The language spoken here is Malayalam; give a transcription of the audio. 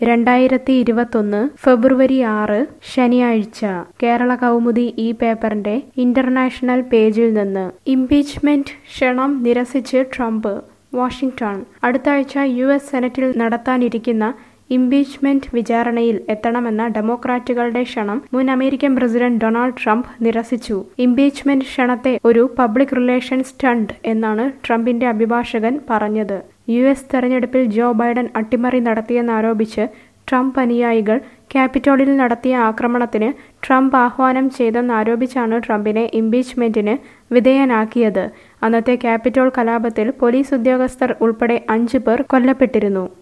രണ്ടായിരത്തി ഇരുപത്തൊന്ന് ഫെബ്രുവരി ആറ് ശനിയാഴ്ച കേരള കൗമുദി ഈ പേപ്പറിന്റെ ഇന്റർനാഷണൽ പേജിൽ നിന്ന് ഇംപീച്ച്മെന്റ് ക്ഷണം നിരസിച്ച് ട്രംപ് വാഷിംഗ്ടൺ അടുത്ത ആഴ്ച യു എസ് സെനറ്റിൽ നടത്താനിരിക്കുന്ന ഇംപീച്ച്മെന്റ് വിചാരണയിൽ എത്തണമെന്ന ഡെമോക്രാറ്റുകളുടെ ക്ഷണം മുൻ അമേരിക്കൻ പ്രസിഡന്റ് ഡൊണാൾഡ് ട്രംപ് നിരസിച്ചു ഇംപീച്ച്മെന്റ് ക്ഷണത്തെ ഒരു പബ്ലിക് റിലേഷൻ സ്റ്റണ്ട് എന്നാണ് ട്രംപിന്റെ അഭിഭാഷകൻ പറഞ്ഞത് യു എസ് തെരഞ്ഞെടുപ്പിൽ ജോ ബൈഡൻ അട്ടിമറി നടത്തിയെന്നാരോപിച്ച് ട്രംപ് അനുയായികൾ ക്യാപിറ്റോളിൽ നടത്തിയ ആക്രമണത്തിന് ട്രംപ് ആഹ്വാനം ചെയ്തെന്നാരോപിച്ചാണ് ട്രംപിനെ ഇംപീച്ച്മെന്റിന് വിധേയനാക്കിയത് അന്നത്തെ ക്യാപിറ്റോൾ കലാപത്തിൽ പോലീസ് ഉദ്യോഗസ്ഥർ ഉൾപ്പെടെ അഞ്ചു പേർ കൊല്ലപ്പെട്ടിരുന്നു